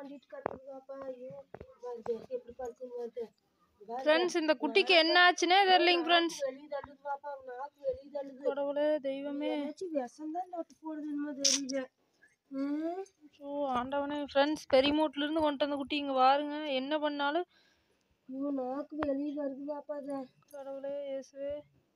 நோண்டிட்டு கத்துது பாப்பா ஐயோ பாரு, எப்படி படுத்துன்னு வருது பாரு, ஃப்ரெண்ட்ஸ் இந்த குட்டிக்கு என்ன ஆச்சுன்னே தெரியலைங்க ஃப்ரெண்ட்ஸ் வெளிய தள்ளுது பாப்பா நாக்கு வெளிய தள்ளுது கடவுளே தெய்வமே ஏதாச்சும் விஷம் தான் தொட்டு போடுது என்னமோ தெரியல ம் ஓ ஆண்டவனே ஃப்ரெண்ட்ஸ் பெரியமூட்ல இருந்து கொண்டு வந்த குட்டி இங்க பாருங்க என்ன பண்ணாலும் ஐயோ நாக்கு வெளிய வருது பாப்பா அது கடவுளே இயேசுவே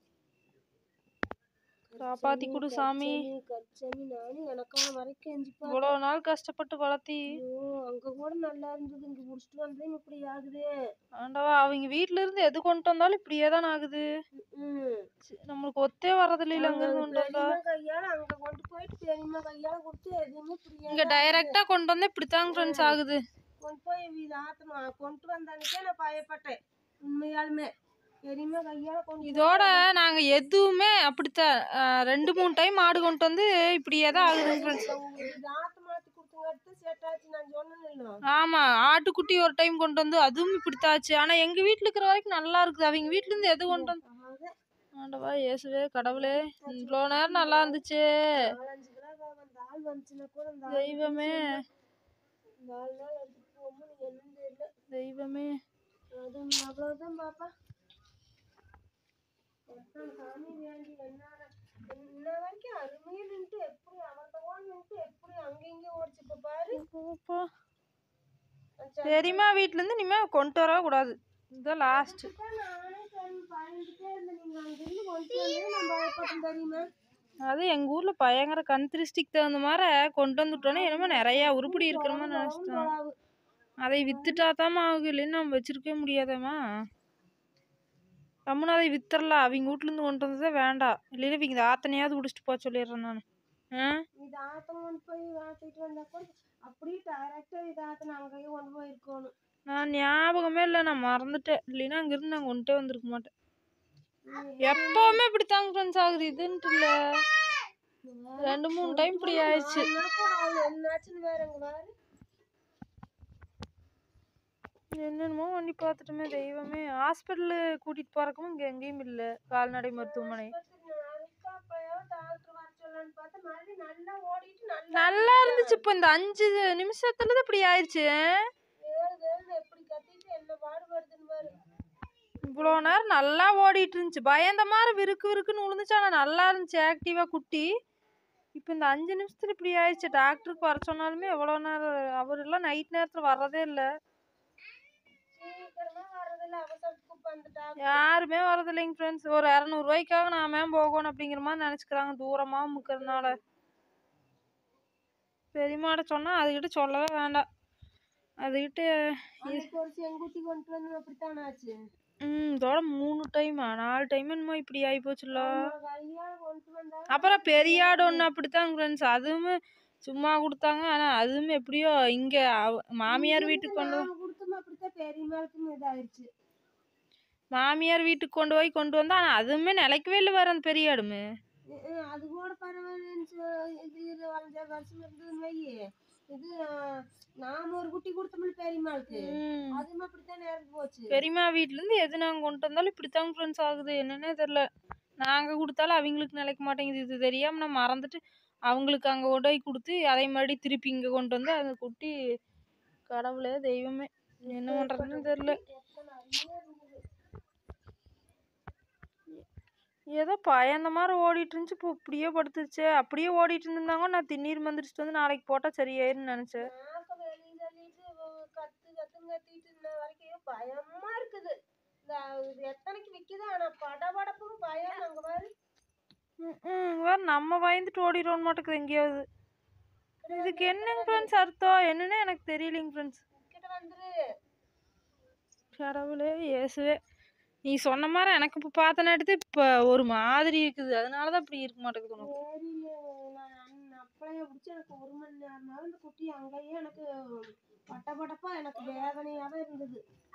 காப்பாத்தி கொடு சாமி கச்சாமி கச்சாமி நானும் எனக்கான வரைக்கும் எஞ்சிப்பா இவ்வளவு நாள் கஷ்டப்பட்டு வளர்த்தி ஐயோ அங்க கூட நல்லா இருந்தது இங்க முடிச்சிட்டு வந்தேன் இப்படி ஆகுது ஆண்டவா அவங்க வீட்ல இருந்து எது கொண்டு வந்தாலும் இப்படியே தான் ஆகுது ம் சி, நம்மளுக்கு ஒத்தே வரது இல்ல அங்க இருந்து கொண்டு வந்தா பெரியம்மா கையால அங்க கொண்டு போயிட்டு பெரியம்மா கையால கொடுத்து எதுவுமே புரியாது இங்க டைரக்டா கொண்டு வந்தா இப்படித்தாங்க ஃப்ரெண்ட்ஸ் ஆகுது கொண்டு போய் இது ஆத்தமா கொண்டு வந்தானுக்கே நான் பயப்பட்டேன் உண்மையாலுமே பெரியம்மா கையால கொண்டு இதோட நாங்க எதுவுமே அப்படித்தான் ஆஹ், ரெண்டு மூணு டைம் மாடு கொண்டு வந்து இப்படியே தான் ஆகுது ஃப்ரெண்ட்ஸ் இது ஆத்து மாத்தி கொடுத்துங்கிறது செட் ஆச்சு நான் சொன்னேன் ஆமா ஆட்டுக்குட்டி ஒரு டைம் கொண்டு வந்து அதுவும் இப்படித்தான் ஆச்சு ஆனா எங்க வீட்ல இருக்கிற வரைக்கும் நல்லா இருக்குது அவங்க வீட்ல இருந்து எது கொண்டு வந்து ஆண்டவா இயேசுவே கடவுளே இவ்வளோ நேரம் நல்லா இருந்துச்சு நாலஞ்சு கிலோ அந்த ஆள் வந்துச்சுன்னா கூட இந்த ஆள் தெய்வமே இந்த ஆள் நாள் எடுத்துட்டு போகும்போது என்னன்னு தெரியல தெய்வமே அது அவ்வளவுதான் பாப்பா எத்தனை சாமி வேண்டி என்னால இன்ன வரைக்கும் அருமையா நின்னுட்டு எப்படி அவர்த்தவா நின்னுட்டு எப்படி அங்க இங்க ஓடிச்சு இப்ப பாரு அப்பா. பெரியம்மா வீட்ல இருந்து இனிமே கொண்டு வரவே கூடாது இதுதான் லாஸ்ட் அதுதான் நானே சரி பயந்துட்டே இருந்தேன் நீங்க அங்கிருந்து கொண்டு வந்து நான் பயப்பட்டேன் தெரியுமா அது எங்க ஊர்ல பயங்கர கண் திருஷ்டிக்கு தகுந்த மாதிரி கொண்டு வந்துட்டோன்னே என்னமோ நிறைய உருப்படி இருக்கிற மாதிரி நினைச்சிட்டோம் கொலாவு. அதை வித்துட்டா தாம்மா ஆகும் இல்லைன்னு நம்ம வச்சிருக்கவே முடியாதாம்மா கம்முன்னு அதை வித்துறலாம் அவங்க வீட்ல இருந்து கொண்டு வந்ததே வேண்டாம் இல்லைன்னா இவங்க இந்த ஆத்தனையாவது குடிச்சிட்டு போக சொல்லிடுறேன் நான் ஆ இது ஆத்தம் கொண்டு போய் வாத்திட்டு வந்தா கூட அப்படியே டைரக்டா இது ஆத்தனை அங்கேயே கொண்டு போய் இருக்கணும் நான் ஞாபகமே இல்லை நான் மறந்துட்டேன் இல்லைன்னா அங்கிருந்து நான் கொண்டே வந்திருக்க மாட்டேன் எப்பவுமே இப்படித்தாங்க ஃப்ரெண்ட்ஸ் ஆகுது இதுன்ட்டு இல்லை ரெண்டு மூணு டைம் இப்படி ஆயிடுச்சு என்ன கூட அவள் என்னாச்சுன்னு வேற அங்க வேற என்னென்னமோ பண்ணி பார்த்துட்டுமே தெய்வமே ஹாஸ்பிட்டலு கூட்டிட்டு போறக்கும் இங்க எங்கேயும் இல்லை கால்நடை மருத்துவமனை அதுக்கப்பயோ டாக்டர் வர சொல்லலான்னு பார்த்தா மறுபடியும் நல்லா ஓடிட்டு நல்லா நல்லா இருந்துச்சு இப்போ இந்த அஞ்சு நிமிஷத்துல தான் இப்படி ஆயிடுச்சு வேறு வேறு எப்படி கத்திட்டு என்ன பாடுபடுதுன்னு பாரு இவ்வளோ நேரம் நல்லா ஓடிட்டு இருந்துச்சு பயந்த மாதிரி விருக்கு விருக்குன்னு விழுந்துச்சு ஆனால் நல்லா இருந்துச்சு ஆக்டிவா குட்டி இப்போ இந்த அஞ்சு நிமிஷத்துல இப்படி ஆயிடுச்சு டாக்டருக்கு வர சொன்னாலுமே எவ்வளோ நேரம் அவரெல்லாம் நைட் நேரத்தில் வர்றதே இல்லை சீக்கிரமா வர்றதில்ல அவசரத்துக்கு இப்ப அந்த டாக்டர் யாருமே வரதில்லைங்க ஃப்ரெண்ட்ஸ் ஒரு இரநூறுவாய்க்காக நாம ஏன் போகணும் அப்படிங்கிற மாதிரி நினச்சிக்கிறாங்க தூரமாக முக்கிறதுனால பெரியமாட சொன்னால் அதுக்கிட்ட சொல்லவே வேண்டாம் அதுக்கிட்ட அன்னைக்கு ஒரு செங்குட்டி கொண்டு வந்து அப்படித்தானே ஆச்சு ம் இதோட மூணு டைமா நாலு டைம் என்னமோ இப்படி ஆகி போச்சுல்ல அவங்க கையால கொண்டு வந்தா அப்புறம் பெரியாடு ஒன்று அப்படித்தாங்க ஃப்ரெண்ட்ஸ் அதுவுமே சும்மா கொடுத்தாங்க ஆனால் அதுவுமே எப்படியோ இங்கே மாமியார் வீட்டுக்கு கொண்டு நாம கொடுத்தோம் அப்படித்தான் பெரியம்மாளுக்கும் இதாயிருச்சு மாமியார் வீட்டுக்கு கொண்டு போய் கொண்டு வந்தா ஆனால் அதுவுமே நிலைக்கவே இல்லை வேற அந்த பெரியாடுமே அஹ் அஹ் அது கூட பரவாயில்லன்னு சொ- இது இரு அஞ்சாறு வருஷம் இருந்ததுன்னு வை இது அஹ், நாம ஒரு குட்டி கொடுத்தோம்ல பெரியம்மாளுக்கு ம் அதுவும் அப்படித்தான் இறந்து போச்சு பெரியம்மா வீட்லேருந்து எது நாங்கள் கொண்டு வந்தாலும் இப்படித்தாங்க ஃப்ரெண்ட்ஸ் ஆகுது என்னன்னே தெரில நாங்கள் கொடுத்தாலும் அவங்களுக்கு நிலைக்க மாட்டேங்குது இது தெரியாமல் நான் மறந்துட்டு அவங்களுக்கு அங்கே கொண்டு போய் கொடுத்து அதே மாதிரி திருப்பி இங்கே கொண்டு வந்து அந்த குட்டி கடவுளே தெய்வமே என்ன பண்ணுறதுன்னு தெரில எத்தனை அருமையா இருந்தது ஏதோ பயந்த மாதிரி ஓடிட்டு இருந்துச்சு இப்போ இப்படியே படுத்துருச்சு அப்படியே ஓடிட்டு இருந்தாங்க நான் திண்ணீர் மந்திரிச்சிட்டு வந்து நாளைக்கு போட்டால் சரியாயிருன்னு நினச்சேன் நாக்க வெளிய தள்ளிட்டு இவ கத்து கத்துன்னு கத்திட்டு இன்ன வரைக்கும் பயமா இருக்குது இந்த இது எத்தனைக்கு விக்குது ஆனா படபடப்பும் பயம் அங்க பாரு ம் வேற நம்ம பயந்துட்டு ஓடிடுவோம் மாட்டேங்குது எங்கேயாவது இதுக்கு என்னங்க ஃப்ரெண்ட்ஸ் அர்த்தம் என்னன்னே எனக்கு தெரியலைங்க ஃப்ரெண்ட்ஸ் கிட்ட வந்துரு கடவுளே இயேசுவே நீ சொன்ன மாதிரி எனக்கு இப்போ பார்த்த நேரத்து இப்போ ஒரு மாதிரி இருக்குது அதனால தான் இப்படி இருக்க மாட்டேங்குது உனக்கு சரி நான் அண்ணன் அப்பளைய பிடிச்சி எனக்கு ஒரு மணி நேரமாவது இந்த குட்டி அங்கேயே எனக்கு பட்டபடப்பா எனக்கு வேதனையாவே இருந்தது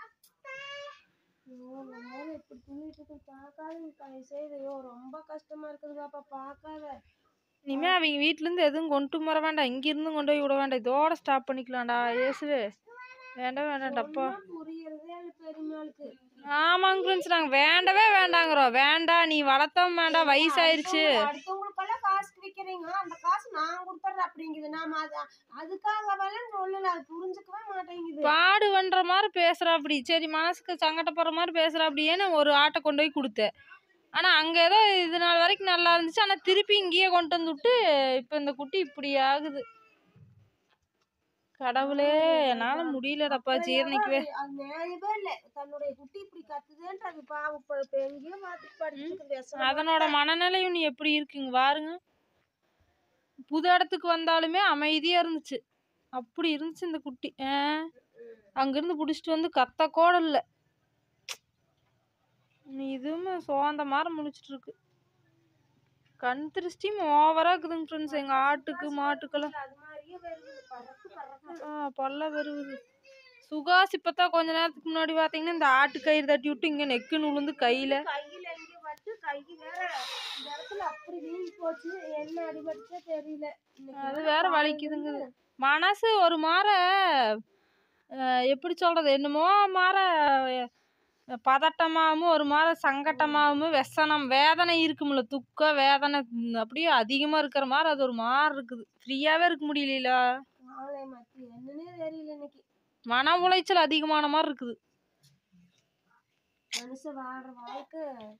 ஐயோ, இந்த மாதிரி இப்படி துணிட்டு இருக்கு பார்க்காத நீ தயவு செய்து ஐயோ ரொம்ப கஷ்டமா இருக்குது பாப்பா பார்க்காத இனிமே அவங்க வீட்டிலேருந்து எதுவும் கொண்டு வர வேண்டாம் இங்கிருந்தும் கொண்டு போய் விட வேண்டாம் இதோட ஸ்டாப் பண்ணிக்கலாம்டா இயேசுவே வேண்டாம் வேண்டாம்டாப்பா சொன்னா புரியறதே இல்லை பெரியம்மாளுக்கு ஆமாங்க ஃப்ரெண்ட்ஸ் நாங்கள் வேண்டவே வேண்டாங்கிறோம் வேண்டாம் நீ வளர்த்தவும் வேண்டாம் வயசாயிருச்சு அடுத்தவங்களுக்கெல்லாம் காசுக்கு விக்கிறீங்க அந்த காசு நான் கொடுத்துட்றேன் அப்படிங்குது நாம அது அதுக்காக வேலை சொல்லல அது புரிஞ்சுக்கவே மாட்டேங்குது பாடு பண்ற மாதிரி பேசுறா அப்படி சரி மனசுக்கு சங்கடப்படுற மாதிரி பேசுறா அப்படியேன்னு ஒரு ஆட்டை கொண்டு போய் கொடுத்தேன் ஆனா அங்க ஏதோ இது நாள் வரைக்கும் நல்லா இருந்துச்சு ஆனா திருப்பி இங்கேயே கொண்டு வந்து விட்டு இப்ப இந்த குட்டி இப்படி ஆகுது கடவுளே என்னால முடியலடப்பா ஜீரணிக்கவே அது அது நியாயமே இல்ல தன்னுடைய குட்டி இப்படி கத்துதேன்ட்டு அது பாவம் இப்ப இப்ப எங்கேயோ மாத்திட்டு படிச்சுட்டு விஷம் அதனோட மனநிலையும் நீ எப்படி இருக்குங்க பாருங்க புது இடத்துக்கு வந்தாலுமே அமைதியா இருந்துச்சு அப்படி இருந்துச்சு இந்த குட்டி ஆ அங்கிருந்து பிடிச்சிட்டு வந்து கத்த கூட இல்லை இதுவுமே சோந்த மாதிரி முழிச்சிட்டு இருக்கு கண் திருஷ்டியும் ஓவரா இருக்குதுங்க ஃப்ரெண்ட்ஸ் எங்க ஆட்டுக்கு மாட்டுக்கெல்லாம் அது மாதிரியே வருது பறக்கு பறக்கு ஆ பல்ல வருது சுகாஸ் இப்பதான் கொஞ்ச நேரத்துக்கு முன்னாடி பாத்தீங்கன்னா இந்த ஆட்டு கயிறு தட்டி விட்டு இங்க நெக்குன்னு விழுந்து கையில கையில எங்க பட்டு கை வேற இந்த இடத்துல அப்படி வீங்கி போச்சு என்ன அடிபட்டுச்சோ தெரியல இன்னைக்கு அது வேற வலிக்குதுங்க மனசு ஒரு மாற அஹ், எப்படி சொல்றது என்னமோ மாற அஹ், பதட்டமாகவும் ஒரு மாற சங்கட்டமாகவும் வெசனம் வேதனை இருக்கும்ல துக்க வேதனை ம், அப்படியே அதிகமா இருக்கிற மாதிரி அது ஒரு மாதிரி இருக்குது ஃப்ரீயாவே இருக்க முடியல காலை மத்தி என்னன்னே தெரியல இன்னைக்கு மன உளைச்சல் அதிகமான மாதிரி இருக்குது மனுஷன் வாடுற வாழ்க்கை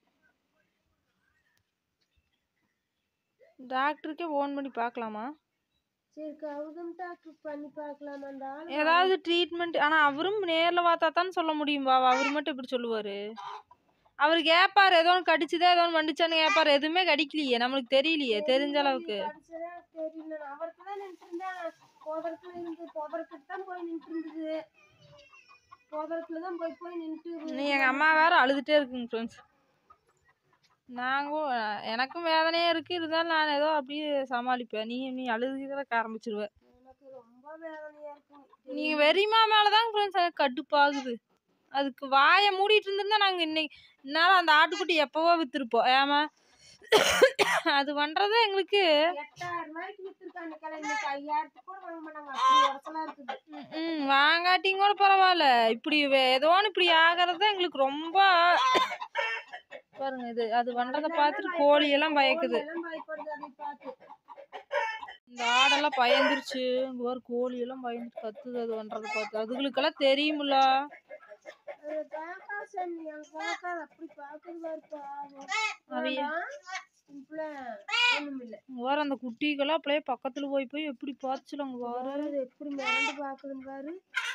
டாக்டருக்கே ஃபோன் பண்ணி பார்க்கலாமா சரி கௌதம் டாக்டர் பண்ணி பார்க்கலாமா அந்த ஆளு ஏதாவது ட்ரீட்மெண்ட் ஆனா அவரும் நேர்ல பார்த்தா தான் சொல்ல முடியும் பாவா அவர் மட்டும் இப்படி சொல்லுவாரு அவர் கேட்பாரு ஏதோ ஒன்று கடிச்சுதா ஏதோ ஒன்று வந்துச்சான்னு கேட்பாரு எதுவுமே கடிக்கலையே நம்மளுக்கு தெரியலையே தெரிஞ்ச அளவுக்கு படிச்சதே தெரியல நான் அவருக்கு தான் நின்று இருந்தேன் போதரத்துல இருந்து போதரத்துக்கு தான் போய் நின்று இருந்தது போதரத்துல தான் போய் போய் நின்று நீ எங்க அம்மா வேற அழுதுட்டே இருக்குங்க ஃப்ரெண்ட்ஸ் நாங்கள் எனக்கும் வேதனையா இருக்கு இருந்தாலும் நான் ஏதோ அப்படியே சமாளிப்பேன் நீ நீ அழுதுகிறதுக்கு ஆரம்பிச்சிருவ எனக்கு ரொம்ப வேதனையா இருக்கு நீங்க வெறிமா மேலதான் ஃப்ரெண்ட்ஸ் எனக்கு கடுப்பாகுது அதுக்கு வாயை மூடிட்டு இருந்திருந்தா நாங்க இன்னைக்கு இந்நேரம் அந்த ஆட்டுக்குட்டி எப்பவோ வித்திருப்போம் ஏமா அது பண்றதே எங்களுக்கு எட்டாயிரம் ரூபாய்க்கு வித்துருக்காங்க கிளை இன்னைக்கு ஐயாயிரத்துக்கு கூட வாங்க மாட்டாங்க அப்படி உடச்சலா இருக்குது ம் வாங்காட்டியும் கூட பரவாயில்ல இப்படி வே- ஏதோ ஒன்று இப்படி ஆகிறது தான் எங்களுக்கு ரொம்ப பாருங்க இது அது பண்றத பார்த்துட்டு கோழி எல்லாம் பயக்குது எல்லாம் பயப்படுது அதை பார்த்து இந்த ஆடெல்லாம் பயந்துருச்சு இங்க ஒரு கோழி எல்லாம் பயந்து கத்துது அது பண்றத பார்த்து அதுகளுக்கெல்லாம் தெரியுமில்ல அதை பார்க்கா சாமி அங்க பார்க்காத அப்படி பார்க்குது பாருப்பா அவைய சிம்பிள ஒண்ணும் இல்ல இங்க வேற அந்த குட்டிகெல்லாம் அப்படியே பக்கத்துல போய் போய் எப்படி பார்த்துச்சுல அங்க வேற அது எப்படி மிரண்டு பாக்குதுன்னு பாரு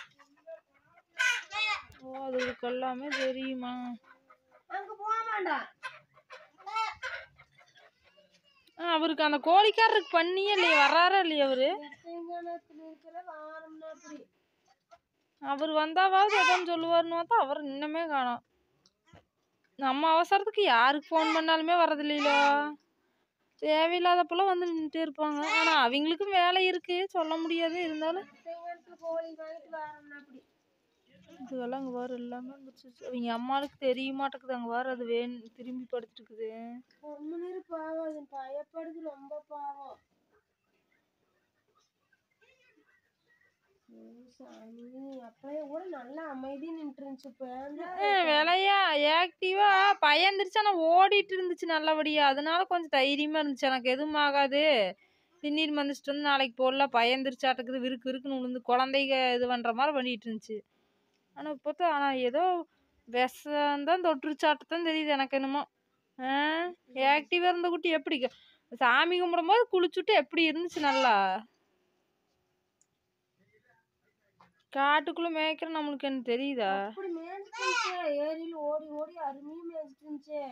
ஓ அதுகளுக்கு எல்லாமே தெரியுமா அங்க போக வேண்டாம் ஆ, அவருக்கு அந்த கோழிக்காரருக்கு பண்ணியே இல்லையே வர்றாரா இல்லையா அவரு தெலுங்கானாத்துல இருக்கிற வாரம்னா அப்படி அவர் வந்தாவாவது எதுவும் சொல்லுவாருன்னு பார்த்தா அவர் இன்னுமே காணோம் நம்ம அவசரத்துக்கு யாருக்கு ஃபோன் பண்ணாலுமே வர்றதில்லையில தேவையில்லாதப்பெல்லாம் வந்து நின்றுட்டே இருப்பாங்க ஆனா அவங்களுக்கும் வேலை இருக்கு சொல்ல முடியாது இருந்தாலும் தெலுங்கானத்துல கோழி வாங்கிட்டு வாரம்னா அப்படி இதுவெல்லாம் அங்கே வர எல்லாமே வந்துருச்சு அவங்க அம்மாளுக்கு தெரிய மாட்டேங்குது அங்கே வர அது வேண் திரும்பி படுத்துருக்குது ரொம்ப நேரம் பாவம் அது பயப்படுது ரொம்ப பாவம் ஐயோ சாமி அப்பயே கூட நல்லா அமைதி நின்று இருந்துச்சு இப்ப ஏன்டா விலையா ஆக்டிவா பயந்துருச்சு ஆனா ஓடிட்டு இருந்துச்சு நல்லபடியா அதனால கொஞ்சம் தைரியமா இருந்துச்சு எனக்கு எதுவும் ஆகாது திண்ணீர் மந்திரிச்சிட்டு வந்து நாளைக்கு போடலாம் பயந்துருச்சாட்டுக்குது விருக்கு விருக்குன்னு விழுந்து குழந்தைங்க இது பண்ற மாதிரி பண்ணிட்டு இருந்துச்சு ஆனா இப்போ ஆனா ஏதோ விஷம்தான் தொற்றுச்சாட்டத்தான் தெரியுது எனக்கு என்னமோ ஆக்டிவா இருந்த குட்டி எப்படி க- சாமி கும்பிடும்போது குளிச்சுட்டு எப்படி இருந்துச்சு நல்லா காட்டுக்குள்ள மேய்க்கிற நம்மளுக்கு என்ன தெரியுதா அப்படி மேய்ஞ்சிட்டு இருந்துச்சு ஏரியில ஓடி ஓடி அருமையா மேய்ஞ்சிட்டு இருந்துச்சு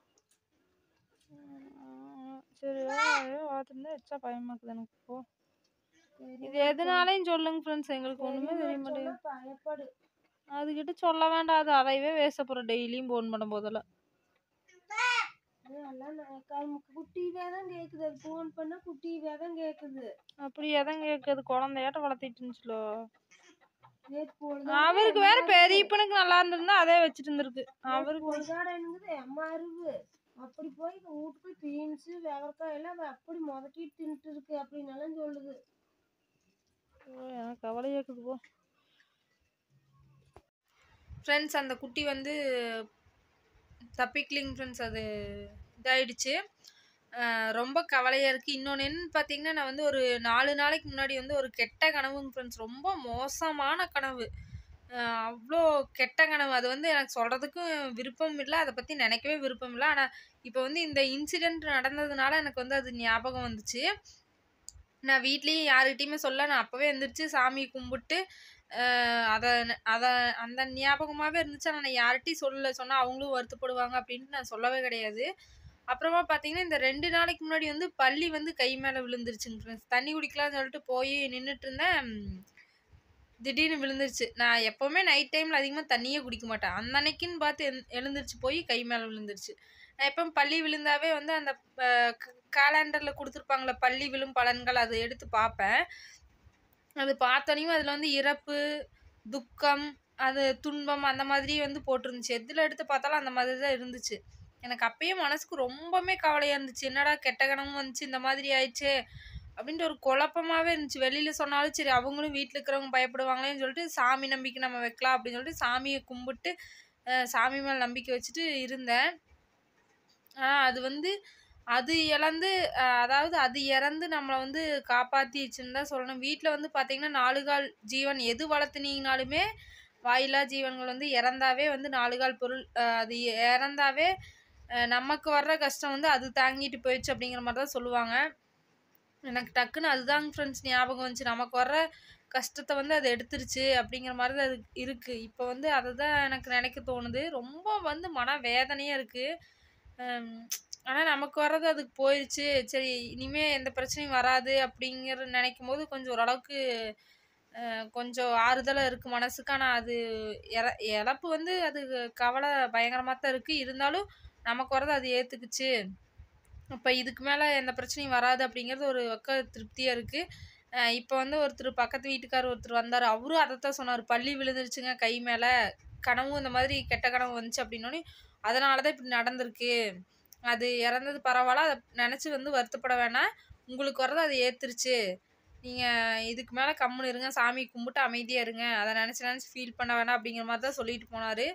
ஆஹ் சரி பார்த்துருந்தா எச்சா பயமா இருக்குது எனக்கு இப்போ இது எதுனாலையும் சொல்லுங்க ஃப்ரெண்ட்ஸ் எங்களுக்கு ஒண்ணுமே தெரிய மாட்டேங்குது சொன்னா பயப்படு அதுகிட்ட சொல்ல வேண்டாம் அது அதையவே வேசப்படுறோம் டெய்லியும் ஃபோன் பண்ணும் போதெல்லாம் எல்லாம் நான் க- குட்டிவே தான் கேக்குது அது ஃபோன் பண்ணா குட்டிவே தான் கேக்குது அப்படி எதங்க கேட்குது குழந்தையாட்ட வளர்த்திட்டு இருந்துச்சுலோ நேத்து பொழுது அவருக்கு வேற பெரியப்பனுக்கு நல்லா இருந்திருந்தா அதே வச்சுட்டு இருந்திருக்கு அவருக்கு பொழுதாட என்னங்குது அம்மா அருவு அப்படி போய் வீட்டுக்கு பீன்ஸ் வெவரக்காய் எல்லாம் அவ அப்படி முதக்கிட்டு தின்னுட்டு இருக்கு அப்படின்னு எல்லாம் சொல்லுது ஓ, எனக்கு கவலையா இருக்குது போ ஃப்ரெண்ட்ஸ் அந்த குட்டி வந்து தப்பிக்கலிங் ஃப்ரெண்ட்ஸ் அது இதாயிடுச்சு அஹ் ரொம்ப கவலையாக இருக்குது இன்னொன்று என்னன்னு பார்த்தீங்கன்னா நான் வந்து ஒரு நாலு நாளைக்கு முன்னாடி வந்து ஒரு கெட்ட கனவுங்க ஃப்ரெண்ட்ஸ் ரொம்ப மோசமான கனவு அஹ் அவ்வளோ கெட்ட கனவு அது வந்து எனக்கு சொல்கிறதுக்கும் விருப்பம் இல்லை அதை பற்றி நினைக்கவே விருப்பம் இல்லை ஆனால் இப்போ வந்து இந்த இன்சிடெண்ட் நடந்ததுனால எனக்கு வந்து அது ஞாபகம் வந்துச்சு நான் வீட்லேயும் யாருக்கிட்டையுமே சொல்ல நான் அப்போவே எந்திரிச்சு சாமி கும்பிட்டு அஹ் அதை அதை அந்த ஞாபகமாகவே இருந்துச்சு ஆனால் நான் யார்கிட்டையும் சொல்லல சொன்னால் அவங்களும் வருத்தப்படுவாங்க அப்படின்ட்டு நான் சொல்லவே கிடையாது அப்புறமா பார்த்தீங்கன்னா இந்த ரெண்டு நாளைக்கு முன்னாடி வந்து பள்ளி வந்து கை மேலே விழுந்துருச்சுங்க ஃப்ரெண்ட்ஸ் தண்ணி குடிக்கலாம்னு சொல்லிட்டு போய் நின்றுட்டு இருந்தேன் ம், திடீர்னு விழுந்துருச்சு நான் எப்போவுமே நைட் டைமில் அதிகமாக தண்ணியே குடிக்க மாட்டேன் அந்த அன்னைக்குன்னு பார்த்து எழு- எழுந்திருச்சு போய் கை மேலே விழுந்துருச்சு நான் எப்போ பள்ளி விழுந்தாவே வந்து அந்த கேலண்டரில் கொடுத்துருப்பாங்களே பள்ளி விழும் பலன்கள் அதை எடுத்து பார்ப்பேன் அது பார்த்தோனையும் அதில் வந்து இறப்பு துக்கம் அது துன்பம் அந்த மாதிரி வந்து போட்டிருந்துச்சு எதில் எடுத்து பார்த்தாலும் அந்த மாதிரி தான் இருந்துச்சு எனக்கு அப்பயே மனசுக்கு ரொம்பவுமே கவலையாக இருந்துச்சு என்னடா கெட்ட கனவும் வந்துச்சு இந்த மாதிரி ஆயிடுச்சே அப்படின்ட்டு ஒரு குழப்பமாவே இருந்துச்சு வெளியில் சொன்னாலும் சரி அவங்களும் வீட்டில் இருக்கிறவங்க பயப்படுவாங்களேன்னு சொல்லிட்டு சாமி நம்பிக்கை நம்ம வைக்கலாம் அப்படின்னு சொல்லிட்டு சாமியை கும்பிட்டு அஹ் சாமி மேல் நம்பிக்கை வச்சுட்டு இருந்தேன் ஆனால் அது வந்து அது இழந்து அஹ் அதாவது அது இறந்து நம்மளை வந்து காப்பாற்றிச்சுன்னு தான் சொல்லணும் வீட்டில் வந்து பார்த்தீங்கன்னா நாலு கால் ஜீவன் எது வளர்த்துனீங்கனாலுமே வாயில்லா ஜீவன்கள் வந்து இறந்தாவே வந்து நாலு கால் பொருள் அஹ் அது இறந்தாவே அஹ் நமக்கு வர்ற கஷ்டம் வந்து அது தாங்கிட்டு போயிடுச்சு அப்படிங்கிற மாதிரி தான் சொல்லுவாங்க எனக்கு டக்குன்னு அதுதாங்க ஃப்ரெண்ட்ஸ் ஞாபகம் வந்துச்சு நமக்கு வர்ற கஷ்டத்தை வந்து அது எடுத்துருச்சு அப்படிங்கிற மாதிரி தான் இருக்கு- இருக்கு இப்போ வந்து அதை தான் எனக்கு நினைக்க தோணுது ரொம்ப வந்து மன வேதனையாக இருக்குது ஆனால் நமக்கு வர்றது அதுக்கு போயிடுச்சு சரி இனிமே எந்த பிரச்சனையும் வராது அப்படிங்கிற நினைக்கும் போது கொஞ்சம் ஓரளவுக்கு அஹ், கொஞ்சம் ஆறுதலாக இருக்குது மனசுக்கு ஆனால் அது இற இழப்பு வந்து அது கவலை பயங்கரமாக தான் இருக்குது இருந்தாலும் நமக்கு வர்றது அது ஏற்றுக்குச்சு அப்போ இதுக்கு மேலே எந்த பிரச்சனையும் வராது அப்படிங்கிறது ஒரு பக்க திருப்தியாக இருக்குது இப்போ வந்து ஒருத்தர் பக்கத்து வீட்டுக்கார் ஒருத்தர் வந்தார் அவரும் அதைத்தான் சொன்னார் பள்ளி விழுந்துருச்சுங்க கை மேலே கனவும் இந்த மாதிரி கெட்ட கனவு வந்துச்சு அப்படின்னோடனே அதனால தான் இப்படி நடந்திருக்கு அது இறந்தது பரவாயில்ல அதை நினச்சி வந்து வருத்தப்பட வேணாம் உங்களுக்கு வர்றது அது ஏற்றுருச்சு நீங்கள் இதுக்கு மேலே கம்முன்னு இருங்க சாமி கும்பிட்டு அமைதியாக இருங்க அதை நினச்சி நினச்சி ஃபீல் பண்ண வேணாம் அப்படிங்கிற மாதிரி தான் சொல்லிட்டு போனார்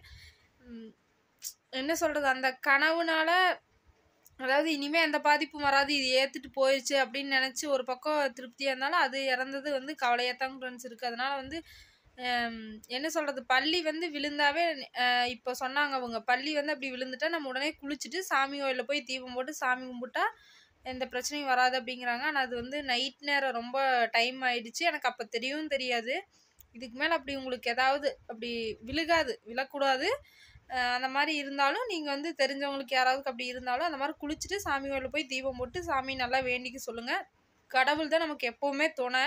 என்ன சொல்கிறது அந்த கனவுனால அதாவது இனிமே எந்த பாதிப்பும் வராது இது ஏத்துட்டு போயிடுச்சு அப்படின்னு நினைச்சு ஒரு பக்கம் திருப்தியா இருந்தாலும் அது இறந்தது வந்து கவலையா தான் ஃப்ரெண்ட்ஸ் இருக்கு அதனால வந்து ஹம், என்ன சொல்றது பள்ளி வந்து விழுந்தாவே அஹ், இப்போ சொன்னாங்க அவங்க பள்ளி வந்து அப்படி விழுந்துட்டா நம்ம உடனே குளிச்சுட்டு சாமி கோயில்ல போய் தீபம் போட்டு சாமி கும்பிட்டா எந்த பிரச்சனையும் வராது அப்படிங்கிறாங்க ஆனால் அது வந்து நைட் நேரம் ரொம்ப டைம் ஆயிடுச்சு எனக்கு அப்போ தெரியவும் தெரியாது இதுக்கு மேலே அப்படி உங்களுக்கு ஏதாவது அப்படி விழுகாது விழக்கூடாது அஹ் அந்த மாதிரி இருந்தாலும் நீங்கள் வந்து தெரிஞ்சவங்களுக்கு யாராவது அப்படி இருந்தாலும் அந்த மாதிரி குளிச்சுட்டு சாமி கோயிலில் போய் தீபம் போட்டு சாமி நல்லா வேண்டிக்க சொல்லுங்கள் கடவுள் தான் நமக்கு எப்போவுமே துணை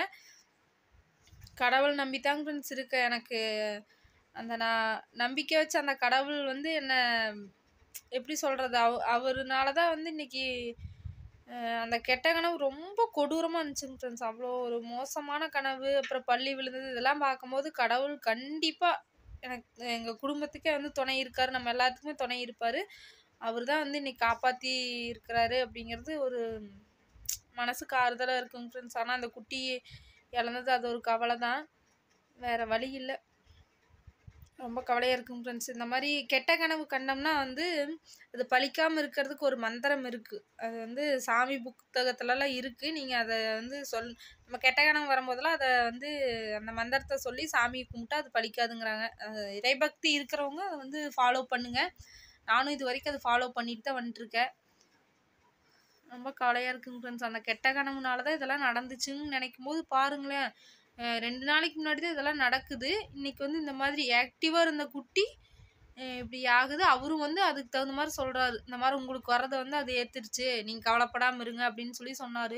கடவுள் நம்பித்தாங்க ஃப்ரெண்ட்ஸ் இருக்கு எனக்கு அந்த நான் நம்பிக்கை வச்ச அந்த கடவுள் வந்து என்ன எப்படி சொல்கிறது அவ அவருனால தான் வந்து இன்னைக்கு அஹ் அந்த கெட்ட கனவு ரொம்ப கொடூரமாக இருந்துச்சுங்க ஃப்ரெண்ட்ஸ் அவ்வளோ ஒரு மோசமான கனவு அப்புறம் பள்ளி விழுந்தது இதெல்லாம் பார்க்கும்போது கடவுள் கண்டிப்பாக எனக்கு எங்கள் குடும்பத்துக்கே வந்து துணை இருக்காரு நம்ம எல்லாத்துக்குமே துணை இருப்பார் அவர் தான் வந்து இன்னைக்கு காப்பாற்றி இருக்கிறாரு அப்படிங்கிறது ஒரு மனசுக்கு ஆறுதலாக இருக்குங்க ஃப்ரெண்ட்ஸ் ஆனால் அந்த குட்டி இழந்தது அது ஒரு கவலை தான் வேறு வழி இல்லை ரொம்ப கவலையாக இருக்குங்க ஃப்ரெண்ட்ஸ் இந்த மாதிரி கெட்ட கனவு கண்டோம்னா வந்து அது பழிக்காமல் இருக்கிறதுக்கு ஒரு மந்திரம் இருக்குது அது வந்து சாமி புத்தகத்துலலாம் இருக்குது நீங்கள் அதை வந்து சொல் நம்ம கெட்ட கனவு வரும்போதெல்லாம் அதை வந்து அந்த மந்திரத்தை சொல்லி சாமி கும்பிட்டா அது பழிக்காதுங்கிறாங்க அது இறைபக்தி இருக்கிறவங்க அதை வந்து ஃபாலோ பண்ணுங்க நானும் இது வரைக்கும் அதை ஃபாலோ பண்ணிட்டு தான் வந்துட்டுருக்கேன் ரொம்ப கவலையாக இருக்குங்க ஃப்ரெண்ட்ஸ் அந்த கெட்ட கனவுனால தான் இதெல்லாம் நடந்துச்சுன்னு நினைக்கும் போது பாருங்களேன் அஹ் ரெண்டு நாளைக்கு முன்னாடி தான் இதெல்லாம் நடக்குது இன்னைக்கு வந்து இந்த மாதிரி ஆக்டிவாக இருந்த குட்டி அஹ் இப்படி ஆகுது அவரும் வந்து அதுக்கு தகுந்த மாதிரி சொல்கிறாரு இந்த மாதிரி உங்களுக்கு வரதை வந்து அது ஏற்றுருச்சு நீங்கள் கவலைப்படாமல் இருங்க அப்படின்னு சொல்லி சொன்னார்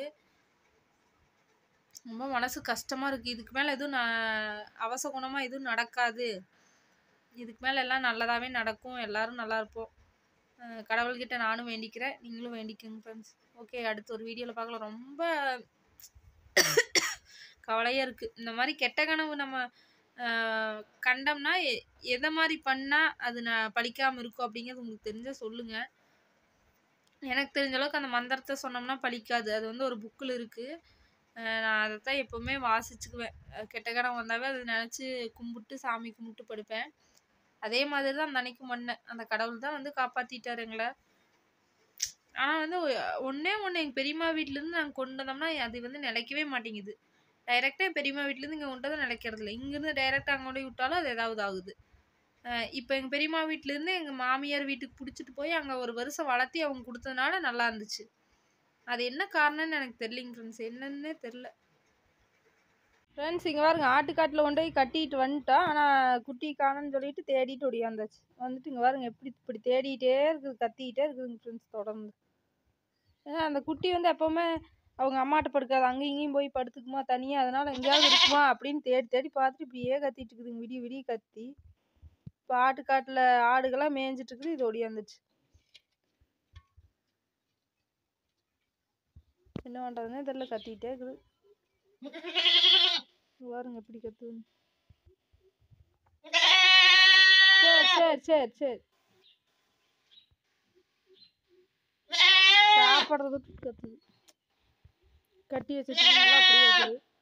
ரொம்ப மனசு கஷ்டமாக இருக்குது இதுக்கு மேலே எதுவும் நான் அவசகுணமாக எதுவும் நடக்காது இதுக்கு மேலே எல்லாம் நல்லதாகவே நடக்கும் எல்லாரும் நல்லா இருப்போம் அஹ் கடவுள்கிட்ட நானும் வேண்டிக்கிறேன் நீங்களும் வேண்டிக்கோங்க ஃப்ரெண்ட்ஸ் ஓகே அடுத்த ஒரு வீடியோவில் பார்க்கலாம் ரொம்ப கவலையாக இருக்குது இந்த மாதிரி கெட்ட கனவு நம்ம அஹ், கண்டோம்னா எ- எதை மாதிரி பண்ணால் அது நான் பழிக்காமல் இருக்கும் அப்படிங்கிறது உங்களுக்கு தெரிஞ்சால் சொல்லுங்கள் எனக்கு தெரிஞ்ச அளவுக்கு அந்த மந்திரத்தை சொன்னோம்னா பழிக்காது அது வந்து ஒரு புக்கில் இருக்குது நான் அதை தான் எப்போவுமே வாசிச்சுக்குவேன் அஹ் கெட்ட கனவு வந்தாவே அதை நினச்சி கும்பிட்டு சாமி கும்பிட்டு படுப்பேன் அதே மாதிரி தான் அந்த அன்னைக்கு பண்ணேன் அந்த கடவுள் தான் வந்து காப்பாற்றிட்டார் எங்களை ஆனால் வந்து ஒ- ஒண்ணே ஒன்று எங்கள் பெரியம்மா வீட்டிலேருந்து நாங்கள் கொண்டு வந்தோம்னா அது வந்து நிலைக்கவே மாட்டேங்குது டைரெக்டாக என் பெரியம்மா வீட்டிலேருந்து இங்கே கொண்டு வந்து நிலைக்கிறது இல்லை இங்கேருந்து டைரெக்டாக அங்கே கொண்டு போய் விட்டாலும் அது ஏதாவது ஆகுது இப்போ எங்கள் பெரியம்மா வீட்டிலேருந்து எங்கள் மாமியார் வீட்டுக்கு பிடிச்சிட்டு போய் அங்கே ஒரு வருஷம் வளர்த்தி அவங்க கொடுத்ததுனால நல்லா இருந்துச்சு அது என்ன காரணம்னு எனக்கு தெரியலிங்க ஃப்ரெண்ட்ஸ் என்னன்னே தெரில ஃப்ரெண்ட்ஸ் இங்கே பாருங்க ஆட்டுக்காட்டில் கொண்டு போய் கட்டிட்டு வந்துட்டோம் ஆனால் குட்டி காணும்னு சொல்லிட்டு தேடிட்டு ஒடியாந்தாச்சு வந்துட்டு இங்கே பாருங்க எப்படி இப்படி தேடிட்டே இருக்குது கத்திக்கிட்டே இருக்குதுங்க ஃப்ரெண்ட்ஸ் தொடர்ந்து ஏன்னா அந்த குட்டி வந்து எப்போவுமே அவங்க அம்மாட்ட படுக்காது அங்கேயும் இங்கேயும் போய் படுத்துக்குமா தனியாக அதனால எங்கேயாவது இருக்குமா அப்படின்னு தேடி தேடி பார்த்துட்டு இப்படியே கத்திட்டு இருக்குதுங்க விடிய விடிய கத்தி இப்போ ஆட்டுக்காட்டில் ஆடுகள்லாம் மேய்ஞ்சிட்டு இருக்குது இது ஒடியாந்துச்சு என்ன பண்ணுறதுனே தெரில கத்திக்கிட்டே இருக்குது இங்க பாருங்க எப்படி கத்துதுன்னு சரி சரி சரி சரி சாப்பிட்றத விட்டு கத்துது கட்டி வச்சிருக்கீங்களா அப்படியே இருக்குது